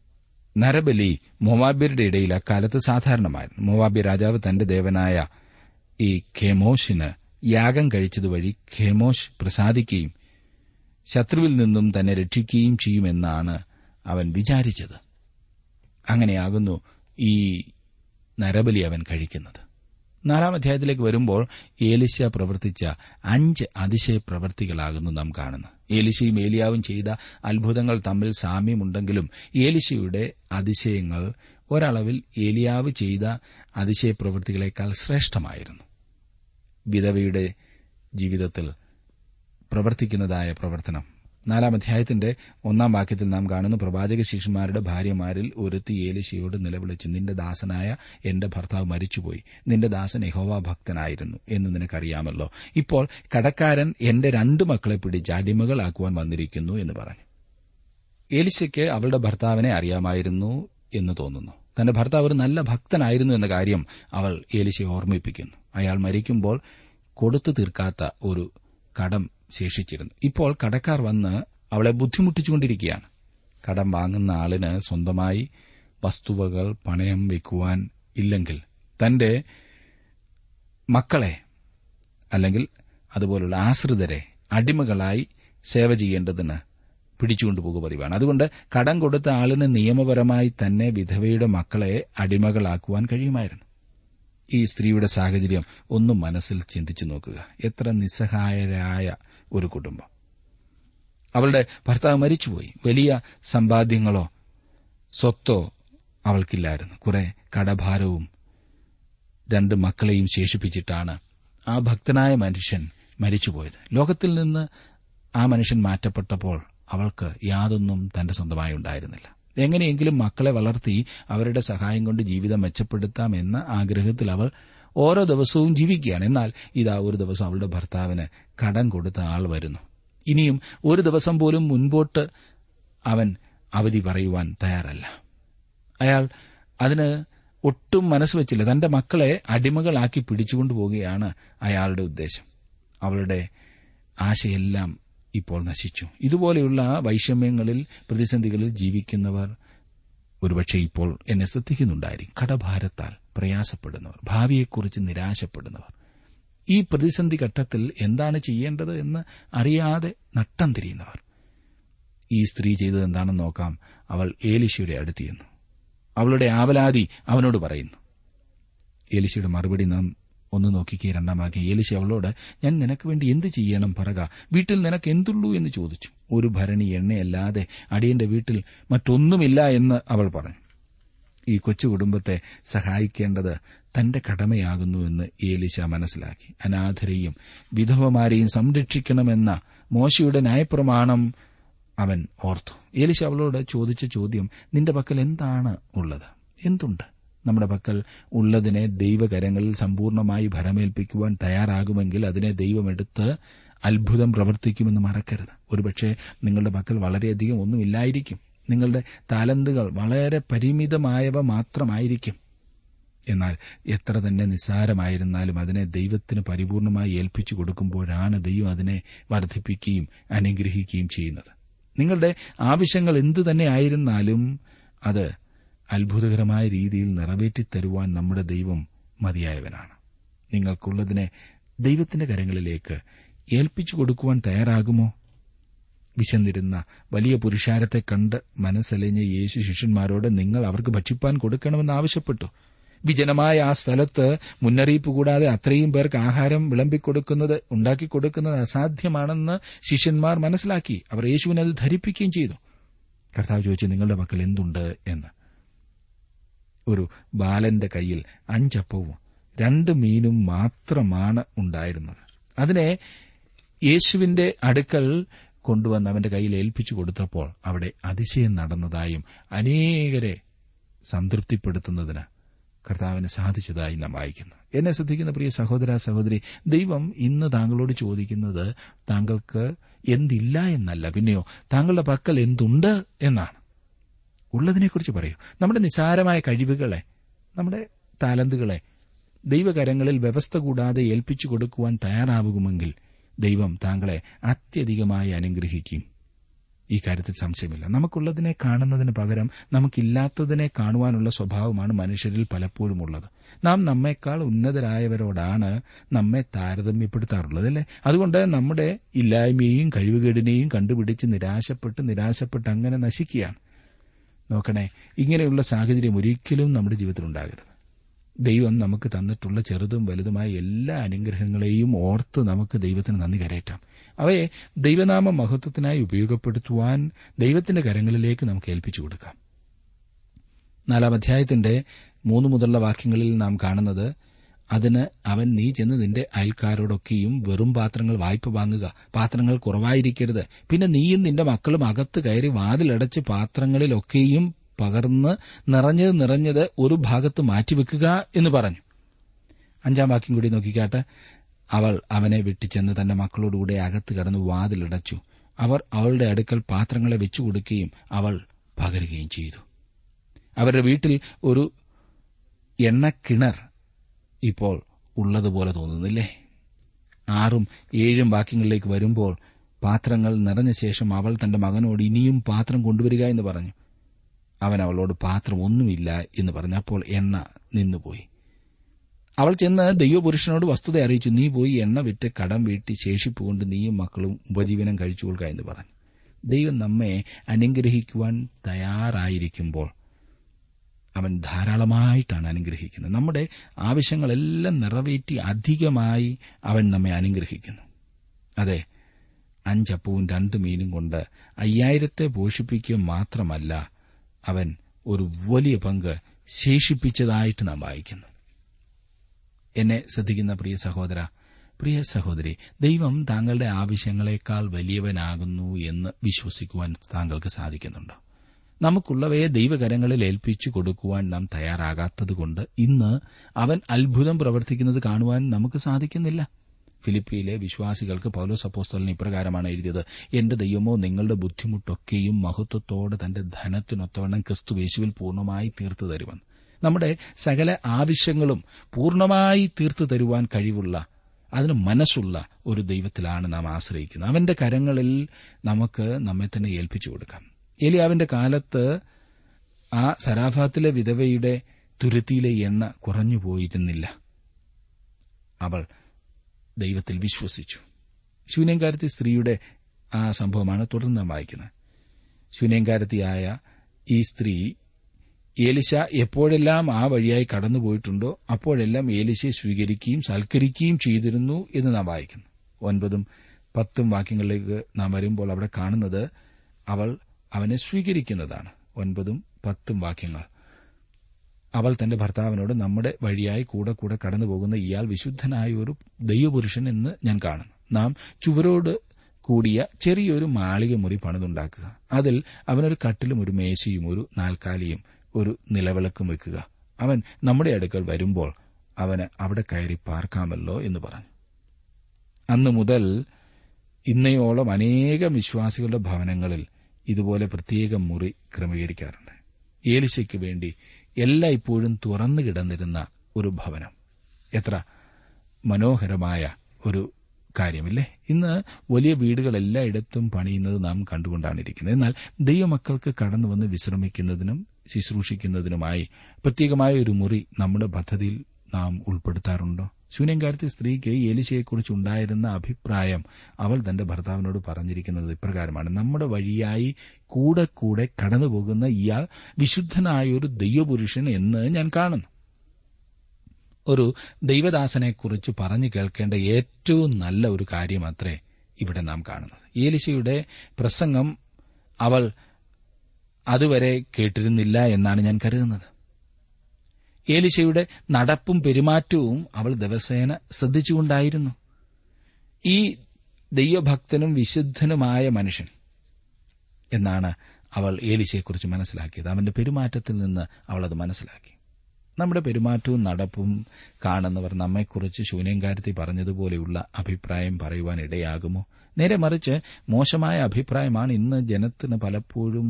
നരബലി മൊവാബിയരുടെ ഇടയിൽ അക്കാലത്ത് സാധാരണമായിരുന്നു മൊവാബി രാജാവ് തന്റെ ദേവനായ ഈ ഖേമോഷിന് യാഗം കഴിച്ചതുവഴി ഖേമോഷ് പ്രസാദിക്കുകയും ശത്രുവിൽ നിന്നും തന്നെ രക്ഷിക്കുകയും ചെയ്യുമെന്നാണ് അവൻ വിചാരിച്ചത് അങ്ങനെയാകുന്നു ഈ നരബലി അവൻ കഴിക്കുന്നത് നാലാം അധ്യായത്തിലേക്ക് വരുമ്പോൾ ഏലിശ പ്രവർത്തിച്ച അഞ്ച് അതിശയ പ്രവർത്തികളാകുന്നു നാം കാണുന്നത് ഏലിശയും ഏലിയാവും ചെയ്ത അത്ഭുതങ്ങൾ തമ്മിൽ സാമ്യമുണ്ടെങ്കിലും ഏലിശയുടെ അതിശയങ്ങൾ ഒരളവിൽ ഏലിയാവ് ചെയ്ത അതിശയ പ്രവൃത്തികളെക്കാൾ ശ്രേഷ്ഠമായിരുന്നു വിധവയുടെ ജീവിതത്തിൽ പ്രവർത്തിക്കുന്നതായ പ്രവർത്തനം നാലാം അധ്യായത്തിന്റെ ഒന്നാം വാക്യത്തിൽ നാം കാണുന്നു പ്രവാചക ശിഷ്യന്മാരുടെ ഭാര്യമാരിൽ ഒരുത്തി ഏലിശയോട് നിലവിളിച്ചു നിന്റെ ദാസനായ എന്റെ ഭർത്താവ് മരിച്ചുപോയി നിന്റെ ദാസൻ യഹോവ ഭക്തനായിരുന്നു എന്ന് നിനക്കറിയാമല്ലോ ഇപ്പോൾ കടക്കാരൻ എന്റെ രണ്ടു മക്കളെ പിടിച്ച് അടിമകളാക്കുവാൻ വന്നിരിക്കുന്നു എന്ന് പറഞ്ഞു ഏലിശയ്ക്ക് അവളുടെ ഭർത്താവിനെ അറിയാമായിരുന്നു എന്ന് തോന്നുന്നു തന്റെ ഭർത്താവ് ഒരു നല്ല ഭക്തനായിരുന്നു എന്ന കാര്യം അവൾ ഏലിശയെ ഓർമ്മിപ്പിക്കുന്നു അയാൾ മരിക്കുമ്പോൾ കൊടുത്തു തീർക്കാത്ത ഒരു കടം ശേഷിച്ചിരുന്നു ഇപ്പോൾ കടക്കാർ വന്ന് അവളെ ബുദ്ധിമുട്ടിച്ചുകൊണ്ടിരിക്കുകയാണ് കടം വാങ്ങുന്ന ആളിന് സ്വന്തമായി വസ്തുവകൾ പണയം വയ്ക്കുവാൻ ഇല്ലെങ്കിൽ തന്റെ മക്കളെ അല്ലെങ്കിൽ അതുപോലുള്ള ആശ്രിതരെ അടിമകളായി സേവ ചെയ്യേണ്ടതിന് പിടിച്ചുകൊണ്ടുപോകുക പതിവാണ് അതുകൊണ്ട് കടം കൊടുത്ത ആളിന് നിയമപരമായി തന്നെ വിധവയുടെ മക്കളെ അടിമകളാക്കുവാൻ കഴിയുമായിരുന്നു ഈ സ്ത്രീയുടെ സാഹചര്യം ഒന്നും മനസ്സിൽ ചിന്തിച്ചു നോക്കുക എത്ര നിസ്സഹായരായ ഒരു കുടുംബം അവളുടെ ഭർത്താവ് മരിച്ചുപോയി വലിയ സമ്പാദ്യങ്ങളോ സ്വത്തോ അവൾക്കില്ലായിരുന്നു കുറെ കടഭാരവും രണ്ട് മക്കളെയും ശേഷിപ്പിച്ചിട്ടാണ് ആ ഭക്തനായ മനുഷ്യൻ മരിച്ചുപോയത് ലോകത്തിൽ നിന്ന് ആ മനുഷ്യൻ മാറ്റപ്പെട്ടപ്പോൾ അവൾക്ക് യാതൊന്നും തന്റെ സ്വന്തമായി ഉണ്ടായിരുന്നില്ല എങ്ങനെയെങ്കിലും മക്കളെ വളർത്തി അവരുടെ സഹായം കൊണ്ട് ജീവിതം മെച്ചപ്പെടുത്താമെന്ന ആഗ്രഹത്തിൽ അവൾ ഓരോ ദിവസവും ജീവിക്കുകയാണ് എന്നാൽ ഇതാ ഒരു ദിവസം അവളുടെ ഭർത്താവിന് കടം കൊടുത്ത ആൾ വരുന്നു ഇനിയും ഒരു ദിവസം പോലും മുൻപോട്ട് അവൻ അവധി പറയുവാൻ തയ്യാറല്ല അയാൾ അതിന് ഒട്ടും മനസ്സ് വെച്ചില്ല തന്റെ മക്കളെ അടിമകളാക്കി പിടിച്ചുകൊണ്ടുപോവുകയാണ് അയാളുടെ ഉദ്ദേശം അവളുടെ ആശയെല്ലാം ഇപ്പോൾ നശിച്ചു ഇതുപോലെയുള്ള വൈഷമ്യങ്ങളിൽ പ്രതിസന്ധികളിൽ ജീവിക്കുന്നവർ ഒരുപക്ഷെ ഇപ്പോൾ എന്നെ ശ്രദ്ധിക്കുന്നുണ്ടായിരിക്കും കടഭാരത്താൽ പ്രയാസപ്പെടുന്നവർ ഭാവിയെക്കുറിച്ച് നിരാശപ്പെടുന്നവർ ഈ പ്രതിസന്ധി ഘട്ടത്തിൽ എന്താണ് ചെയ്യേണ്ടത് എന്ന് അറിയാതെ നട്ടം തിരിയുന്നവർ ഈ സ്ത്രീ ചെയ്തത് എന്താണെന്ന് നോക്കാം അവൾ ഏലിശയുടെ അടുത്തിരുന്നു അവളുടെ ആവലാതി അവനോട് പറയുന്നു ഏലിശയുടെ മറുപടി നാം ഒന്ന് നോക്കിക്കേ രണ്ടാം വാക്യം ഏലിശ അവളോട് ഞാൻ നിനക്ക് വേണ്ടി എന്ത് ചെയ്യണം പറക വീട്ടിൽ നിനക്ക് എന്തുള്ളൂ എന്ന് ചോദിച്ചു ഒരു ഭരണി എണ്ണയല്ലാതെ അടിയന്റെ വീട്ടിൽ മറ്റൊന്നുമില്ല എന്ന് അവൾ പറഞ്ഞു ഈ കൊച്ചു കുടുംബത്തെ സഹായിക്കേണ്ടത് തന്റെ കടമയാകുന്നുവെന്ന് ഏലിശ മനസ്സിലാക്കി അനാഥരെയും വിധവമാരെയും സംരക്ഷിക്കണമെന്ന മോശയുടെ ന്യായപ്രമാണം അവൻ ഓർത്തു ഏലിശ അവളോട് ചോദിച്ച ചോദ്യം നിന്റെ പക്കൽ എന്താണ് ഉള്ളത് എന്തുണ്ട് നമ്മുടെ പക്കൽ ഉള്ളതിനെ ദൈവകരങ്ങളിൽ സമ്പൂർണമായി ഭരമേൽപ്പിക്കുവാൻ തയ്യാറാകുമെങ്കിൽ അതിനെ ദൈവമെടുത്ത് അത്ഭുതം പ്രവർത്തിക്കുമെന്ന് മറക്കരുത് ഒരുപക്ഷെ നിങ്ങളുടെ പക്കൽ വളരെയധികം ഒന്നുമില്ലായിരിക്കും നിങ്ങളുടെ താലന്തുകൾ വളരെ പരിമിതമായവ മാത്രമായിരിക്കും എന്നാൽ എത്ര തന്നെ നിസ്സാരമായിരുന്നാലും അതിനെ ദൈവത്തിന് പരിപൂർണമായി ഏൽപ്പിച്ചു കൊടുക്കുമ്പോഴാണ് ദൈവം അതിനെ വർദ്ധിപ്പിക്കുകയും അനുഗ്രഹിക്കുകയും ചെയ്യുന്നത് നിങ്ങളുടെ ആവശ്യങ്ങൾ എന്തു തന്നെ ആയിരുന്നാലും അത് അത്ഭുതകരമായ രീതിയിൽ നിറവേറ്റിത്തരുവാൻ നമ്മുടെ ദൈവം മതിയായവനാണ് നിങ്ങൾക്കുള്ളതിനെ ദൈവത്തിന്റെ കരങ്ങളിലേക്ക് ഏൽപ്പിച്ചു കൊടുക്കുവാൻ തയ്യാറാകുമോ വിശന്നിരുന്ന വലിയ പുരുഷാരത്തെ കണ്ട് മനസ്സലിഞ്ഞ യേശു ശിഷ്യന്മാരോട് നിങ്ങൾ അവർക്ക് ഭക്ഷിപ്പാൻ കൊടുക്കണമെന്ന് ആവശ്യപ്പെട്ടു വിജനമായ ആ സ്ഥലത്ത് മുന്നറിയിപ്പ് കൂടാതെ അത്രയും പേർക്ക് ആഹാരം വിളമ്പിക്കൊടുക്കുന്നത് ഉണ്ടാക്കിക്കൊടുക്കുന്നത് അസാധ്യമാണെന്ന് ശിഷ്യന്മാർ മനസ്സിലാക്കി അവർ യേശുവിനെ അത് ധരിപ്പിക്കുകയും ചെയ്തു കർത്താവ് ചോദിച്ചു നിങ്ങളുടെ പക്കൽ എന്തുണ്ട് എന്ന് ഒരു ബാലന്റെ കയ്യിൽ അഞ്ചപ്പവും രണ്ട് മീനും മാത്രമാണ് ഉണ്ടായിരുന്നത് അതിനെ യേശുവിന്റെ അടുക്കൽ കൊണ്ടുവന്ന് അവന്റെ കയ്യിൽ ഏൽപ്പിച്ചു കൊടുത്തപ്പോൾ അവിടെ അതിശയം നടന്നതായും അനേകരെ സംതൃപ്തിപ്പെടുത്തുന്നതിന് കർത്താവിന് സാധിച്ചതായി നാം വായിക്കുന്നു എന്നെ ശ്രദ്ധിക്കുന്ന പ്രിയ സഹോദര സഹോദരി ദൈവം ഇന്ന് താങ്കളോട് ചോദിക്കുന്നത് താങ്കൾക്ക് എന്തില്ല എന്നല്ല പിന്നെയോ താങ്കളുടെ പക്കൽ എന്തുണ്ട് എന്നാണ് ഉള്ളതിനെക്കുറിച്ച് പറയൂ നമ്മുടെ നിസ്സാരമായ കഴിവുകളെ നമ്മുടെ താലന്തുകളെ ദൈവകരങ്ങളിൽ വ്യവസ്ഥ കൂടാതെ ഏൽപ്പിച്ചു കൊടുക്കുവാൻ തയ്യാറാവുമെങ്കിൽ ദൈവം താങ്കളെ അത്യധികമായി അനുഗ്രഹിക്കും ഈ കാര്യത്തിൽ സംശയമില്ല നമുക്കുള്ളതിനെ കാണുന്നതിന് പകരം നമുക്കില്ലാത്തതിനെ കാണുവാനുള്ള സ്വഭാവമാണ് മനുഷ്യരിൽ പലപ്പോഴും ഉള്ളത് നാം നമ്മെക്കാൾ ഉന്നതരായവരോടാണ് നമ്മെ താരതമ്യപ്പെടുത്താറുള്ളത് അല്ലേ അതുകൊണ്ട് നമ്മുടെ ഇല്ലായ്മയെയും കഴിവുകേടിനെയും കണ്ടുപിടിച്ച് നിരാശപ്പെട്ട് നിരാശപ്പെട്ട് അങ്ങനെ നശിക്കുകയാണ് നോക്കണേ ഇങ്ങനെയുള്ള സാഹചര്യം ഒരിക്കലും നമ്മുടെ ജീവിതത്തിൽ ഉണ്ടാകരുത് ദൈവം നമുക്ക് തന്നിട്ടുള്ള ചെറുതും വലുതുമായ എല്ലാ അനുഗ്രഹങ്ങളെയും ഓർത്ത് നമുക്ക് ദൈവത്തിന് നന്ദി കരയറ്റാം അവയെ ദൈവനാമ മഹത്വത്തിനായി ഉപയോഗപ്പെടുത്തുവാൻ ദൈവത്തിന്റെ കരങ്ങളിലേക്ക് നമുക്ക് ഏൽപ്പിച്ചു കൊടുക്കാം നാലാം അധ്യായത്തിന്റെ മൂന്ന് മുതലുള്ള വാക്യങ്ങളിൽ നാം കാണുന്നത് അതിന് അവൻ നീ ചെന്ന് നിന്റെ അയൽക്കാരോടൊക്കെയും വെറും പാത്രങ്ങൾ വായ്പ വാങ്ങുക പാത്രങ്ങൾ കുറവായിരിക്കരുത് പിന്നെ നീയും നിന്റെ മക്കളും അകത്ത് കയറി വാതിലടച്ച് പാത്രങ്ങളിലൊക്കെയും പകർന്ന് നിറഞ്ഞത് നിറഞ്ഞത് ഒരു ഭാഗത്ത് മാറ്റിവെക്കുക എന്ന് പറഞ്ഞു അഞ്ചാം വാക്യം കൂടി നോക്കിക്കാട്ടെ അവൾ അവനെ വെട്ടിച്ചെന്ന് തന്റെ മക്കളോടുകൂടെ അകത്ത് കടന്ന് വാതിലടച്ചു അവർ അവളുടെ അടുക്കൽ പാത്രങ്ങളെ വെച്ചു കൊടുക്കുകയും അവൾ പകരുകയും ചെയ്തു അവരുടെ വീട്ടിൽ ഒരു എണ്ണക്കിണർ ഇപ്പോൾ ഉള്ളതുപോലെ തോന്നുന്നില്ലേ ആറും ഏഴും വാക്യങ്ങളിലേക്ക് വരുമ്പോൾ പാത്രങ്ങൾ നിറഞ്ഞ ശേഷം അവൾ തന്റെ മകനോട് ഇനിയും പാത്രം കൊണ്ടുവരിക എന്ന് പറഞ്ഞു അവൻ അവളോട് പാത്രം ഒന്നുമില്ല എന്ന് പറഞ്ഞപ്പോൾ എണ്ണ നിന്നുപോയി അവൾ ചെന്ന് ദൈവപുരുഷനോട് വസ്തുത അറിയിച്ചു നീ പോയി എണ്ണ വിറ്റ് കടം വീട്ടി ശേഷിപ്പ് കൊണ്ട് നീയും മക്കളും ഉപജീവനം കഴിച്ചു കൊള്ളുക എന്ന് പറഞ്ഞു ദൈവം നമ്മെ അനുഗ്രഹിക്കുവാൻ തയ്യാറായിരിക്കുമ്പോൾ അവൻ ധാരാളമായിട്ടാണ് അനുഗ്രഹിക്കുന്നത് നമ്മുടെ ആവശ്യങ്ങളെല്ലാം നിറവേറ്റി അധികമായി അവൻ നമ്മെ അനുഗ്രഹിക്കുന്നു അതെ അഞ്ചപ്പവും രണ്ട് മീനും കൊണ്ട് അയ്യായിരത്തെ പോഷിപ്പിക്കുക മാത്രമല്ല അവൻ ഒരു വലിയ പങ്ക് ശേഷിപ്പിച്ചതായിട്ട് നാം വായിക്കുന്നു എന്നെ ശ്രദ്ധിക്കുന്ന പ്രിയ സഹോദര പ്രിയ സഹോദരി ദൈവം താങ്കളുടെ ആവശ്യങ്ങളെക്കാൾ വലിയവനാകുന്നു എന്ന് വിശ്വസിക്കുവാൻ താങ്കൾക്ക് സാധിക്കുന്നുണ്ടോ നമുക്കുള്ളവയെ ദൈവകരങ്ങളിൽ ഏൽപ്പിച്ചു കൊടുക്കുവാൻ നാം തയ്യാറാകാത്തതുകൊണ്ട് ഇന്ന് അവൻ അത്ഭുതം പ്രവർത്തിക്കുന്നത് കാണുവാൻ നമുക്ക് സാധിക്കുന്നില്ല ഫിലിപ്പിയിലെ വിശ്വാസികൾക്ക് പൗലോസ് അപ്പോസ്തലൻ ഇപ്രകാരമാണ് എഴുതിയത് എന്റെ ദൈവമോ നിങ്ങളുടെ ബുദ്ധിമുട്ടൊക്കെയും മഹത്വത്തോടെ തന്റെ ധനത്തിനൊത്തവണ്ണം ക്രിസ്തു യേശുവിൽ പൂർണ്ണമായി തീർത്തു തരുമെന്ന് നമ്മുടെ സകല ആവശ്യങ്ങളും പൂർണ്ണമായി തീർത്തു തരുവാൻ കഴിവുള്ള അതിന് മനസ്സുള്ള ഒരു ദൈവത്തിലാണ് നാം ആശ്രയിക്കുന്നത് അവന്റെ കരങ്ങളിൽ നമുക്ക് നമ്മെ തന്നെ ഏൽപ്പിച്ചു കൊടുക്കാം ഏലിയാവിന്റെ കാലത്ത് ആ സരാഫാത്തിലെ വിധവയുടെ തുരുത്തിയിലെ എണ്ണ കുറഞ്ഞുപോയിരുന്നില്ല അവൾ ദൈവത്തിൽ വിശ്വസിച്ചു ശൂന്യംകാരത്തി സ്ത്രീയുടെ ആ സംഭവമാണ് തുടർന്ന് നാം വായിക്കുന്നത് ശൂന്യംകാരത്തിയായ ഈ സ്ത്രീ ഏലിശ എപ്പോഴെല്ലാം ആ വഴിയായി കടന്നുപോയിട്ടുണ്ടോ അപ്പോഴെല്ലാം ഏലിശയെ സ്വീകരിക്കുകയും സൽക്കരിക്കുകയും ചെയ്തിരുന്നു എന്ന് നാം വായിക്കുന്നു ഒൻപതും പത്തും വാക്യങ്ങളിലേക്ക് നാം വരുമ്പോൾ അവിടെ കാണുന്നത് അവൾ അവനെ സ്വീകരിക്കുന്നതാണ് ഒൻപതും പത്തും വാക്യങ്ങൾ അവൾ തന്റെ ഭർത്താവിനോട് നമ്മുടെ വഴിയായി കൂടെ കൂടെ കടന്നുപോകുന്ന ഇയാൾ വിശുദ്ധനായ ഒരു ദൈവപുരുഷൻ എന്ന് ഞാൻ കാണുന്നു നാം ചുവരോട് കൂടിയ ചെറിയൊരു മാളിക മുറി പണിതുണ്ടാക്കുക അതിൽ അവനൊരു കട്ടിലും ഒരു മേശയും ഒരു നാൽക്കാലിയും ഒരു നിലവിളക്കും വെക്കുക അവൻ നമ്മുടെ അടുക്കൽ വരുമ്പോൾ അവന് അവിടെ കയറി പാർക്കാമല്ലോ എന്ന് പറഞ്ഞു അന്നു മുതൽ ഇന്നയോളം അനേകം വിശ്വാസികളുടെ ഭവനങ്ങളിൽ ഇതുപോലെ പ്രത്യേക മുറി ക്രമീകരിക്കാറുണ്ട് ഏലിശയ്ക്ക് വേണ്ടി എല്ലായ്പ്പോഴും തുറന്നു കിടന്നിരുന്ന ഒരു ഭവനം എത്ര മനോഹരമായ ഒരു കാര്യമില്ലേ ഇന്ന് വലിയ വീടുകൾ എല്ലായിടത്തും പണിയുന്നത് നാം കണ്ടുകൊണ്ടാണ് ഇരിക്കുന്നത് എന്നാൽ ദൈവമക്കൾക്ക് കടന്നു വന്ന് വിശ്രമിക്കുന്നതിനും ശുശ്രൂഷിക്കുന്നതിനുമായി പ്രത്യേകമായ ഒരു മുറി നമ്മുടെ പദ്ധതിയിൽ നാം ഉൾപ്പെടുത്താറുണ്ടോ ശൂന്യംകാരത്തെ സ്ത്രീക്ക് ഏലിശയെക്കുറിച്ച് ഉണ്ടായിരുന്ന അഭിപ്രായം അവൾ തന്റെ ഭർത്താവിനോട് പറഞ്ഞിരിക്കുന്നത് ഇപ്രകാരമാണ് നമ്മുടെ വഴിയായി കൂടെ കൂടെ കടന്നുപോകുന്ന ഇയാൾ വിശുദ്ധനായ ഒരു ദൈവപുരുഷൻ എന്ന് ഞാൻ കാണുന്നു ഒരു ദൈവദാസനെക്കുറിച്ച് പറഞ്ഞു കേൾക്കേണ്ട ഏറ്റവും നല്ല ഒരു കാര്യമത്രേ ഇവിടെ നാം കാണുന്നത് ഏലിശയുടെ പ്രസംഗം അവൾ അതുവരെ കേട്ടിരുന്നില്ല എന്നാണ് ഞാൻ കരുതുന്നത് ഏലിശയുടെ നടപ്പും പെരുമാറ്റവും അവൾ ദിവസേന ശ്രദ്ധിച്ചുകൊണ്ടായിരുന്നു ഈ ദൈവഭക്തനും വിശുദ്ധനുമായ മനുഷ്യൻ എന്നാണ് അവൾ ഏലിശയെക്കുറിച്ച് മനസ്സിലാക്കിയത് അവന്റെ പെരുമാറ്റത്തിൽ നിന്ന് അവൾ അത് മനസ്സിലാക്കി നമ്മുടെ പെരുമാറ്റവും നടപ്പും കാണുന്നവർ നമ്മെക്കുറിച്ച് ശൂന്യംകാരത്തി പറഞ്ഞതുപോലെയുള്ള അഭിപ്രായം പറയുവാൻ ഇടയാകുമോ നേരെ മറിച്ച് മോശമായ അഭിപ്രായമാണ് ഇന്ന് ജനത്തിന് പലപ്പോഴും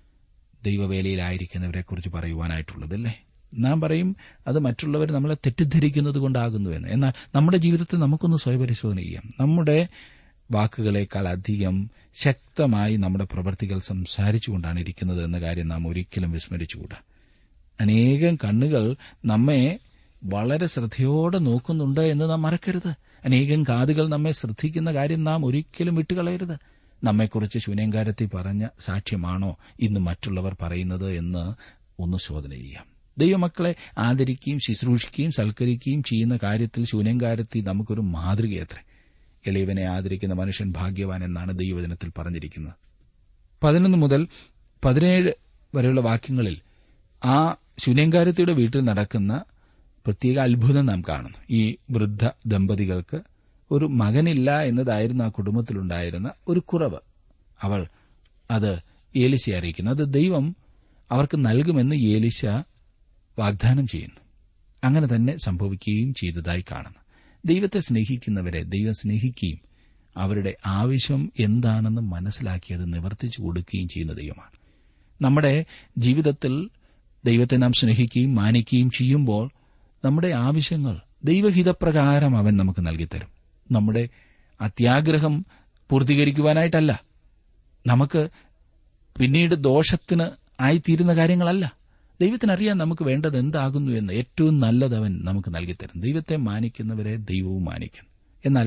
ദൈവവേലയിലായിരിക്കുന്നവരെക്കുറിച്ച് പറയുവാനായിട്ടുള്ളതല്ലേ നാം പറയും അത് മറ്റുള്ളവർ നമ്മളെ തെറ്റിദ്ധരിക്കുന്നത് കൊണ്ടാകുന്നുവെന്ന് എന്നാൽ നമ്മുടെ ജീവിതത്തിൽ നമുക്കൊന്ന് സ്വയപരിശോധന ചെയ്യാം നമ്മുടെ വാക്കുകളേക്കാൾ അധികം ശക്തമായി നമ്മുടെ പ്രവൃത്തികൾ സംസാരിച്ചുകൊണ്ടാണ് ഇരിക്കുന്നത് എന്ന കാര്യം നാം ഒരിക്കലും വിസ്മരിച്ചുകൂടാ അനേകം കണ്ണുകൾ നമ്മെ വളരെ ശ്രദ്ധയോടെ നോക്കുന്നുണ്ട് എന്ന് നാം മറക്കരുത് അനേകം കാതുകൾ നമ്മെ ശ്രദ്ധിക്കുന്ന കാര്യം നാം ഒരിക്കലും വിട്ടുകളയരുത് നമ്മെക്കുറിച്ച് ശൂന്യങ്കാരത്തിൽ പറഞ്ഞ സാക്ഷ്യമാണോ ഇന്ന് മറ്റുള്ളവർ പറയുന്നത് എന്ന് ഒന്ന് ശോധന ചെയ്യാം ദൈവമക്കളെ ആദരിക്കുകയും ശുശ്രൂഷിക്കുകയും സൽക്കരിക്കുകയും ചെയ്യുന്ന കാര്യത്തിൽ ശൂന്യങ്കാരത്തി നമുക്കൊരു മാതൃകയത്രേ എളിയവനെ ആദരിക്കുന്ന മനുഷ്യൻ ഭാഗ്യവാൻ എന്നാണ് ദൈവവചനത്തിൽ പറഞ്ഞിരിക്കുന്നത് പതിനൊന്ന് മുതൽ പതിനേഴ് വരെയുള്ള വാക്യങ്ങളിൽ ആ ശൂന്യങ്കാരത്തിയുടെ വീട്ടിൽ നടക്കുന്ന പ്രത്യേക അത്ഭുതം നാം കാണുന്നു ഈ വൃദ്ധ ദമ്പതികൾക്ക് ഒരു മകനില്ല എന്നതായിരുന്നു ആ കുടുംബത്തിലുണ്ടായിരുന്ന ഒരു കുറവ് അവൾ അത് ഏലിശ അറിയിക്കുന്നു അത് ദൈവം അവർക്ക് നൽകുമെന്ന് ഏലിശ വാഗ്ദാനം ചെയ്യുന്നു അങ്ങനെ തന്നെ സംഭവിക്കുകയും ചെയ്തതായി കാണുന്നു ദൈവത്തെ സ്നേഹിക്കുന്നവരെ ദൈവം സ്നേഹിക്കുകയും അവരുടെ ആവശ്യം എന്താണെന്ന് മനസ്സിലാക്കി അത് നിവർത്തിച്ചു കൊടുക്കുകയും ചെയ്യുന്ന ദൈവമാണ് നമ്മുടെ ജീവിതത്തിൽ ദൈവത്തെ നാം സ്നേഹിക്കുകയും മാനിക്കുകയും ചെയ്യുമ്പോൾ നമ്മുടെ ആവശ്യങ്ങൾ ദൈവഹിതപ്രകാരം അവൻ നമുക്ക് നൽകിത്തരും നമ്മുടെ അത്യാഗ്രഹം പൂർത്തീകരിക്കുവാനായിട്ടല്ല നമുക്ക് പിന്നീട് ദോഷത്തിന് ആയിത്തീരുന്ന കാര്യങ്ങളല്ല ദൈവത്തിനറിയാൻ നമുക്ക് വേണ്ടത് എന്താകുന്നു എന്ന് ഏറ്റവും നല്ലത് അവൻ നമുക്ക് നൽകിത്തരും ദൈവത്തെ മാനിക്കുന്നവരെ ദൈവവും മാനിക്കും എന്നാൽ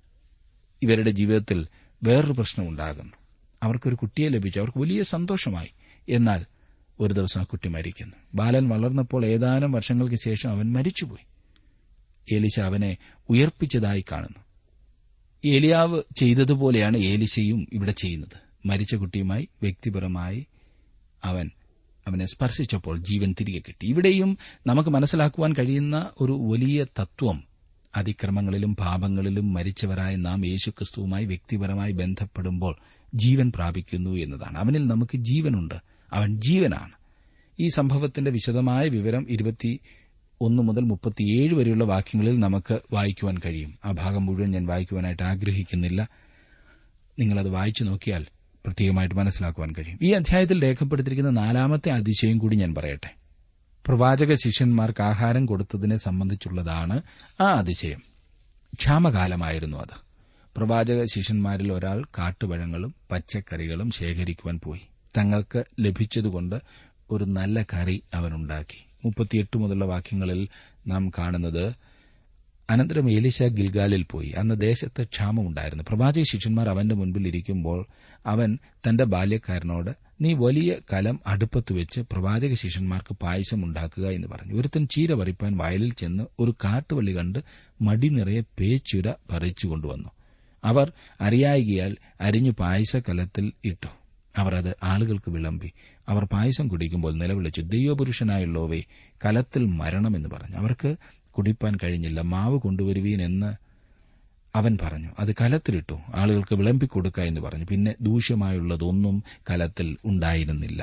ഇവരുടെ ജീവിതത്തിൽ വേറൊരു പ്രശ്നം ഉണ്ടാകുന്നു അവർക്കൊരു കുട്ടിയെ ലഭിച്ചു അവർക്ക് വലിയ സന്തോഷമായി എന്നാൽ ഒരു ദിവസം ആ കുട്ടി മരിക്കുന്നു ബാലൻ വളർന്നപ്പോൾ ഏതാനും വർഷങ്ങൾക്ക് ശേഷം അവൻ മരിച്ചുപോയി ഏലിശ അവനെ ഉയർപ്പിച്ചതായി കാണുന്നു ഏലിയാവ് ചെയ്തതുപോലെയാണ് ഏലിശയും ഇവിടെ ചെയ്യുന്നത് മരിച്ച കുട്ടിയുമായി വ്യക്തിപരമായി അവൻ അവനെ സ്പർശിച്ചപ്പോൾ ജീവൻ തിരികെ കിട്ടി ഇവിടെയും നമുക്ക് മനസ്സിലാക്കുവാൻ കഴിയുന്ന ഒരു വലിയ തത്വം അതിക്രമങ്ങളിലും പാപങ്ങളിലും മരിച്ചവരായ നാം യേശുക്രിസ്തുവുമായി വ്യക്തിപരമായി ബന്ധപ്പെടുമ്പോൾ ജീവൻ പ്രാപിക്കുന്നു എന്നതാണ് അവനിൽ നമുക്ക് ജീവനുണ്ട് അവൻ ജീവനാണ് ഈ സംഭവത്തിന്റെ വിശദമായ വിവരം ഇരുപത്തി ഒന്ന് മുതൽ മുപ്പത്തിയേഴ് വരെയുള്ള വാക്യങ്ങളിൽ നമുക്ക് വായിക്കുവാൻ കഴിയും ആ ഭാഗം മുഴുവൻ ഞാൻ വായിക്കുവാനായിട്ട് ആഗ്രഹിക്കുന്നില്ല നിങ്ങളത് വായിച്ചു നോക്കിയാൽ പ്രത്യേകമായിട്ട് മനസ്സിലാക്കുവാൻ കഴിയും ഈ അധ്യായത്തിൽ രേഖപ്പെടുത്തിയിരിക്കുന്ന നാലാമത്തെ അതിശയം കൂടി ഞാൻ പറയട്ടെ പ്രവാചക ശിഷ്യന്മാർക്ക് ആഹാരം കൊടുത്തതിനെ സംബന്ധിച്ചുള്ളതാണ് ആ അതിശയം ക്ഷാമകാലമായിരുന്നു അത് പ്രവാചക ശിഷ്യന്മാരിൽ ഒരാൾ കാട്ടുപഴങ്ങളും പച്ചക്കറികളും ശേഖരിക്കുവാൻ പോയി തങ്ങൾക്ക് ലഭിച്ചതുകൊണ്ട് ഒരു നല്ല കറി അവനുണ്ടാക്കി മുപ്പത്തിയെട്ട് മുതലുള്ള വാക്യങ്ങളിൽ നാം കാണുന്നത് അനന്തരം ഏലിശ ഗിൽഗാലിൽ പോയി അന്ന് ദേശത്ത് ക്ഷാമമുണ്ടായിരുന്നു പ്രവാചക ശിഷ്യന്മാർ അവന്റെ മുൻപിൽ ഇരിക്കുമ്പോൾ അവൻ തന്റെ ബാല്യക്കാരനോട് നീ വലിയ കലം അടുപ്പത്ത് വെച്ച് പ്രവാചക ശിഷ്യന്മാർക്ക് പായസം ഉണ്ടാക്കുക എന്ന് പറഞ്ഞു ഒരുത്തൻ ചീര പറിപ്പാൻ വയലിൽ ചെന്ന് ഒരു കാട്ടുവള്ളി കണ്ട് മടി നിറയെ പേച്ചുര പറിച്ചു കൊണ്ടുവന്നു അവർ അറിയായികയാൽ അരിഞ്ഞു പായസക്കലത്തിൽ ഇട്ടു അവർ അത് ആളുകൾക്ക് വിളമ്പി അവർ പായസം കുടിക്കുമ്പോൾ നിലവിളിച്ചു ദൈവപുരുഷനായുള്ളവേ കലത്തിൽ മരണമെന്ന് പറഞ്ഞു അവർക്ക് കുടിപ്പാൻ കഴിഞ്ഞില്ല മാവ് കൊണ്ടുവരുവീൻ എന്ന് അവൻ പറഞ്ഞു അത് കലത്തിലിട്ടു ആളുകൾക്ക് വിളമ്പിക്കൊടുക്ക എന്ന് പറഞ്ഞു പിന്നെ ദൂഷ്യമായുള്ളതൊന്നും കലത്തിൽ ഉണ്ടായിരുന്നില്ല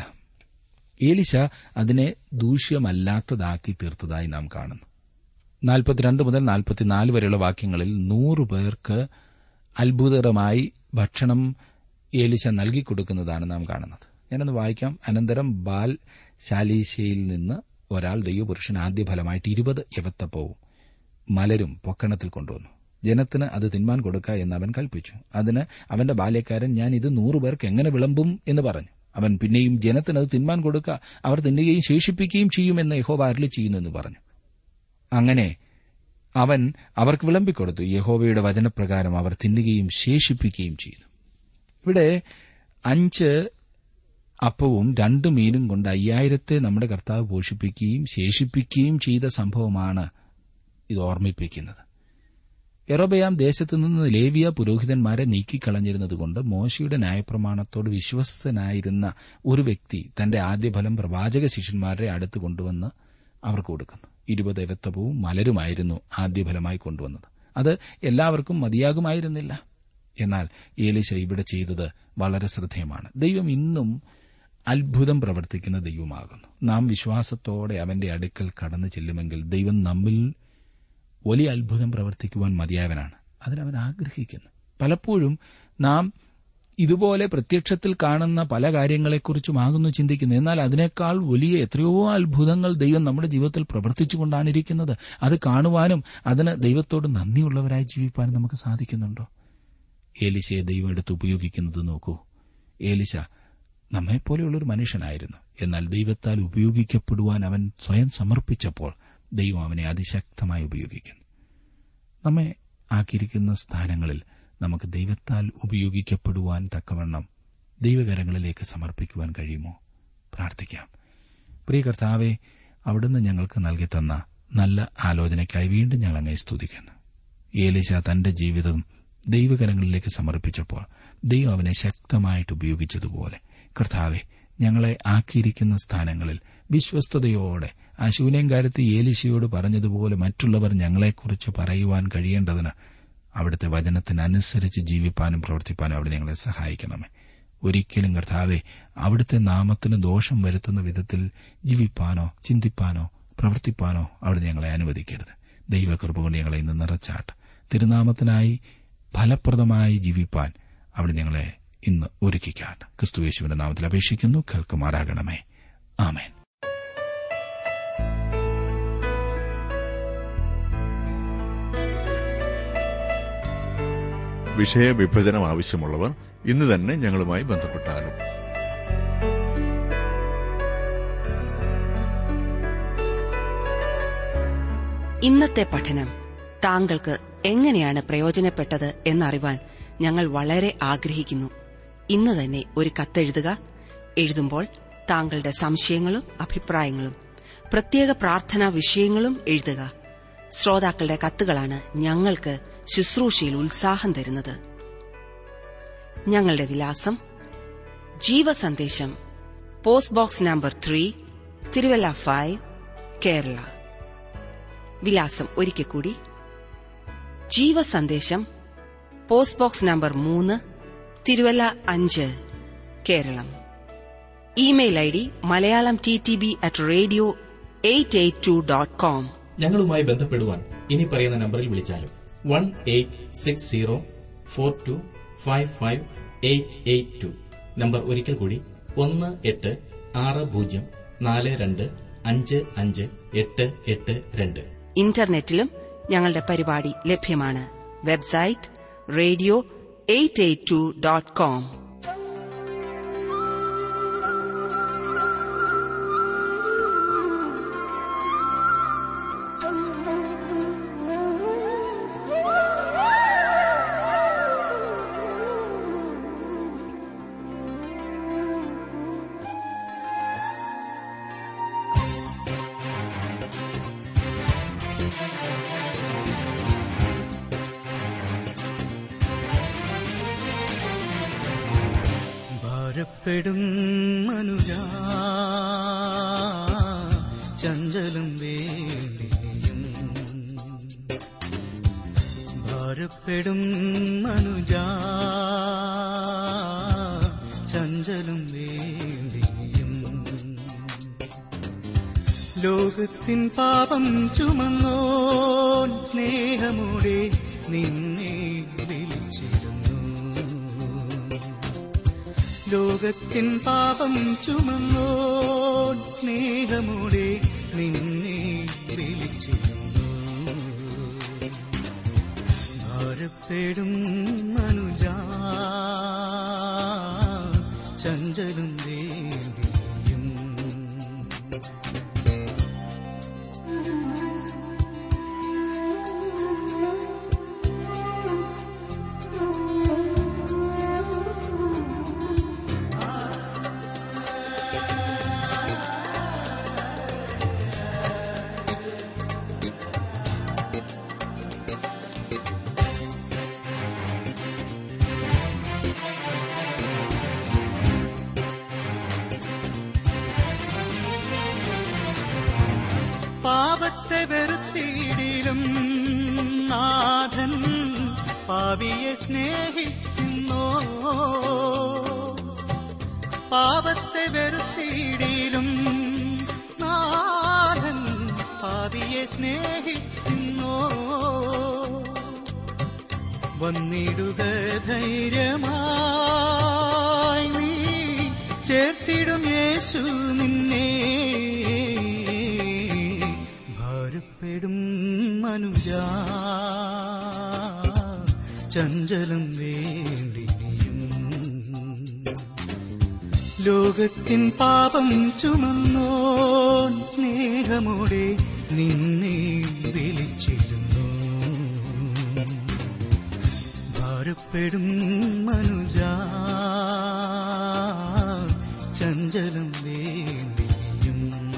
ഏലിശ അതിനെ ദൂഷ്യമല്ലാത്തതാക്കി തീർത്തതായി നാം കാണുന്നു നാൽപ്പത്തിരണ്ട് മുതൽ നാൽപ്പത്തിനാല് വരെയുള്ള വാക്യങ്ങളിൽ നൂറു പേർക്ക് അത്ഭുതകരമായി ഭക്ഷണം ഏലിശ നൽകിക്കൊടുക്കുന്നതാണ് നാം കാണുന്നത് ഞാനൊന്ന് വായിക്കാം അനന്തരം ബാൽ ശാലീശയിൽ നിന്ന് ഒരാൾ ദൈവപുരുഷൻ ആദ്യ ഫലമായിട്ട് ഇരുപത് യവത്തപ്പവും മലരും പൊക്കണത്തിൽ കൊണ്ടുവന്നു ജനത്തിന് അത് തിന്മാൻ കൊടുക്ക എന്ന് അവൻ കൽപ്പിച്ചു അതിന് അവന്റെ ബാല്യക്കാരൻ ഞാൻ ഇത് നൂറുപേർക്ക് എങ്ങനെ വിളമ്പും എന്ന് പറഞ്ഞു അവൻ പിന്നെയും ജനത്തിന് അത് തിന്മാൻ കൊടുക്ക അവർ തിന്നുകയും ശേഷിപ്പിക്കുകയും ചെയ്യുമെന്ന് യഹോവ അരളി ചെയ്യുന്നു എന്ന് പറഞ്ഞു അങ്ങനെ അവൻ അവർക്ക് വിളമ്പിക്കൊടുത്തു യഹോവയുടെ വചനപ്രകാരം അവർ തിന്നുകയും ശേഷിപ്പിക്കുകയും ചെയ്തു ഇവിടെ അഞ്ച് അപ്പവും രണ്ട് മീനും കൊണ്ട് അയ്യായിരത്തെ നമ്മുടെ കർത്താവ് പോഷിപ്പിക്കുകയും ശേഷിപ്പിക്കുകയും ചെയ്ത സംഭവമാണ് ഇത് ഓർമ്മിപ്പിക്കുന്നത് എറോബയാം ദേശത്തു നിന്ന് ലേവിയ പുരോഹിതന്മാരെ നീക്കിക്കളഞ്ഞിരുന്നതുകൊണ്ട് മോശയുടെ ന്യായപ്രമാണത്തോട് വിശ്വസ്തനായിരുന്ന ഒരു വ്യക്തി തന്റെ ആദ്യഫലം പ്രവാചക ശിഷ്യന്മാരുടെ അടുത്ത് കൊണ്ടുവന്ന് അവർക്ക് കൊടുക്കുന്നു ഇരുപത് എവത്തവും മലരുമായിരുന്നു ആദ്യഫലമായി കൊണ്ടുവന്നത് അത് എല്ലാവർക്കും മതിയാകുമായിരുന്നില്ല എന്നാൽ ഏലിശ ഇവിടെ ചെയ്തത് വളരെ ശ്രദ്ധേയമാണ് ദൈവം ഇന്നും അത്ഭുതം പ്രവർത്തിക്കുന്ന ദൈവമാകുന്നു നാം വിശ്വാസത്തോടെ അവന്റെ അടുക്കൽ കടന്നു ചെല്ലുമെങ്കിൽ ദൈവം നമ്മിൽ വലിയ അത്ഭുതം പ്രവർത്തിക്കുവാൻ മതിയായവനാണ് അതിനവൻ ആഗ്രഹിക്കുന്നു പലപ്പോഴും നാം ഇതുപോലെ പ്രത്യക്ഷത്തിൽ കാണുന്ന പല കാര്യങ്ങളെക്കുറിച്ചുമാകുന്നു ചിന്തിക്കുന്നത് എന്നാൽ അതിനേക്കാൾ വലിയ എത്രയോ അത്ഭുതങ്ങൾ ദൈവം നമ്മുടെ ജീവിതത്തിൽ പ്രവർത്തിച്ചുകൊണ്ടാണ് ഇരിക്കുന്നത് അത് കാണുവാനും അതിന് ദൈവത്തോട് നന്ദിയുള്ളവരായി ജീവിപ്പാനും നമുക്ക് സാധിക്കുന്നുണ്ടോ ഏലിശയെ ദൈവം എടുത്ത് ഉപയോഗിക്കുന്നത് നോക്കൂ ഏലിശ നമ്മെപ്പോലെയുള്ളൊരു മനുഷ്യനായിരുന്നു എന്നാൽ ദൈവത്താൽ ഉപയോഗിക്കപ്പെടുവാൻ അവൻ സ്വയം സമർപ്പിച്ചപ്പോൾ ദൈവം അവനെ അതിശക്തമായി ഉപയോഗിക്കുന്നു നമ്മെ ആക്കിയിരിക്കുന്ന സ്ഥാനങ്ങളിൽ നമുക്ക് ദൈവത്താൽ ഉപയോഗിക്കപ്പെടുവാൻ തക്കവണ്ണം ദൈവകരങ്ങളിലേക്ക് സമർപ്പിക്കുവാൻ കഴിയുമോ പ്രാർത്ഥിക്കാം പ്രിയ കർത്താവെ അവിടുന്ന് ഞങ്ങൾക്ക് നൽകി തന്ന നല്ല ആലോചനയ്ക്കായി വീണ്ടും ഞങ്ങൾ അങ്ങേ സ്തുതിക്കുന്നു ഏലിശ തന്റെ ജീവിതം ദൈവകരങ്ങളിലേക്ക് സമർപ്പിച്ചപ്പോൾ ദൈവം അവനെ ശക്തമായിട്ട് ഉപയോഗിച്ചതുപോലെ കർത്താവെ ഞങ്ങളെ ആക്കിയിരിക്കുന്ന സ്ഥാനങ്ങളിൽ വിശ്വസ്തയോടെ ആ ശൂന്യങ്കാരത്ത് ഏലിശയോട് പറഞ്ഞതുപോലെ മറ്റുള്ളവർ ഞങ്ങളെക്കുറിച്ച് പറയുവാൻ കഴിയേണ്ടതിന് അവിടുത്തെ വചനത്തിനനുസരിച്ച് ജീവിപ്പാനും പ്രവർത്തിപ്പാനും അവിടെ ഞങ്ങളെ സഹായിക്കണമേ ഒരിക്കലും കർത്താവെ അവിടുത്തെ നാമത്തിന് ദോഷം വരുത്തുന്ന വിധത്തിൽ ജീവിപ്പാനോ ചിന്തിപ്പാനോ പ്രവർത്തിപ്പാനോ അവിടെ ഞങ്ങളെ അനുവദിക്കരുത് ദൈവകൃപ കൊണ്ട് ഞങ്ങളെ ഇന്ന് നിറച്ചാട്ട് തിരുനാമത്തിനായി ഫലപ്രദമായി ജീവിപ്പാൻ അവിടെ ഞങ്ങളെ ഇന്ന് ഒരുക്കിക്കാട്ട് ക്രിസ്തുവേശുവിന്റെ നാമത്തിൽ അപേക്ഷിക്കുന്നു കേൾക്കുമാറാകണമേ ആമേൻ വിഷയവിഭജനം ആവശ്യമുള്ളവർ ഇന്ന് തന്നെ ഞങ്ങളുമായി ബന്ധപ്പെട്ടാലും ഇന്നത്തെ പഠനം താങ്കൾക്ക് എങ്ങനെയാണ് പ്രയോജനപ്പെട്ടത് എന്നറിവാൻ ഞങ്ങൾ വളരെ ആഗ്രഹിക്കുന്നു ഇന്ന് തന്നെ ഒരു കത്തെഴുതുക എഴുതുമ്പോൾ താങ്കളുടെ സംശയങ്ങളും അഭിപ്രായങ്ങളും പ്രത്യേക പ്രാർത്ഥനാ വിഷയങ്ങളും എഴുതുക ശ്രോതാക്കളുടെ കത്തുകളാണ് ഞങ്ങൾക്ക് ശുശ്രൂഷയിൽ ഉത്സാഹം തരുന്നത് ഞങ്ങളുടെ വിലാസം ജീവസന്ദേശം post box number three Thiruvalla five Kerala വിലാസം ഒരിക്കൽ കൂടി ജീവസന്ദേശം പോസ്റ്റ് ബോക്സ് നമ്പർ മൂന്ന് തിരുവല്ല അഞ്ച് Keralam email I D Malayalam T T B at radio eight eight two dot com ഞങ്ങളുമായി ബന്ധപ്പെടുവാൻ ഇനി പറയുന്ന നമ്പറിൽ വിളിച്ചാലും one eight six zero four two five five eight eight two number ഒരിക്കൽ കൂടി ഒന്ന് എട്ട് ആറ് പൂജ്യം നാല് രണ്ട് അഞ്ച് അഞ്ച് എട്ട് എട്ട് രണ്ട് ഇന്റർനെറ്റിലും ഞങ്ങളുടെ പരിപാടി ലഭ്യമാണ് website radio eight eight two dot com ഭാരപ്പെടും മനുജ ചഞ്ചലം വേണ്ടിയും ഭാരപ്പെടും മനുജ ചഞ്ചലം വേണ്ടിയും ലോകത്തിൻ പാപം ചുമന്നോൻ സ്നേഹമോടെ നിന്നെ വിളിച്ചിരുന്നു ലോകത്തിൻ പാപം ചുമന്നോൻ സ്നേഹമോടെ നിന്നെ വിളിച്ചിരുന്നു ഭാരപ്പെടും മനുജ ചഞ്ചലും വേണ്ടിയും പാപത്തെ വെറുത്തിയിടിലും നാഥൻ പാപിയെ സ്നേഹിക്കുന്നോ പാപത്തെ വെറുത്തിയിടിലും നാഥൻ പാപിയെ സ്നേഹിക്കുന്നോ വന്നിടുക ധൈര്യമായി നീ ചേർത്തിടും യേശു നിന്നെ ഭാരപ്പെടും മനുജ ചഞ്ചലം വേണ്ടിയും ലോകത്തിൻ പാപം ചുമന്നോൻ സ്നേഹമോടെ നിന്നെ വിളിച്ചിരുന്നു ഭാരപ്പെടും മനുജ ചഞ്ചലം വേണ്ടിയും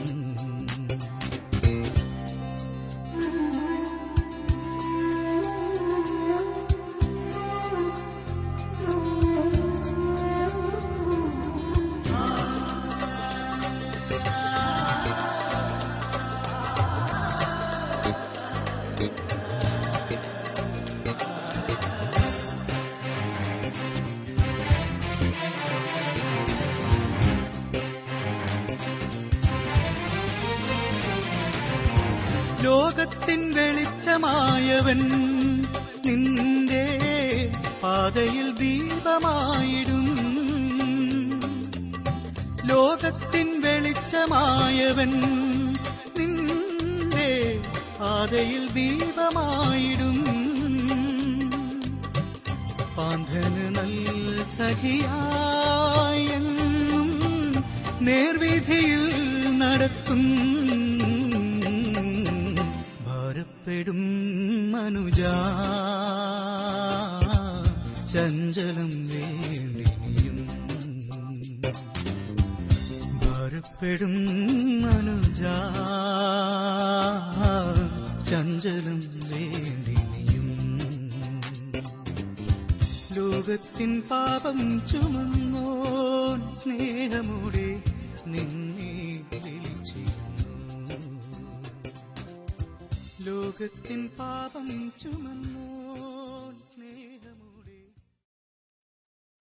ലോകത്തിൻ വെളിച്ചമായവൻ നിന്റെ പാതയിൽ ദീപമായിടും ലോകത്തിൻ വെളിച്ചമായവൻ നിന്റെ പാതയിൽ ദീപമായിടും പാന്ധന് നല്ല സഖിയായെന്നും നേർവിധിയിൽ നടത്തും ഭാരപ്പെടും മനുജ ചഞ്ചലം വേണ്ടിയും ഭാരപ്പെടും മനുജ ചഞ്ചലം വേണ്ടിയും ലോകത്തിൻ പാപം ചുമന്നോൻ സ്നേഹമോടെ നിന്നെ വിളിച്ചിരുന്നു ലോകത്തിൻ പാപം ചുമന്നു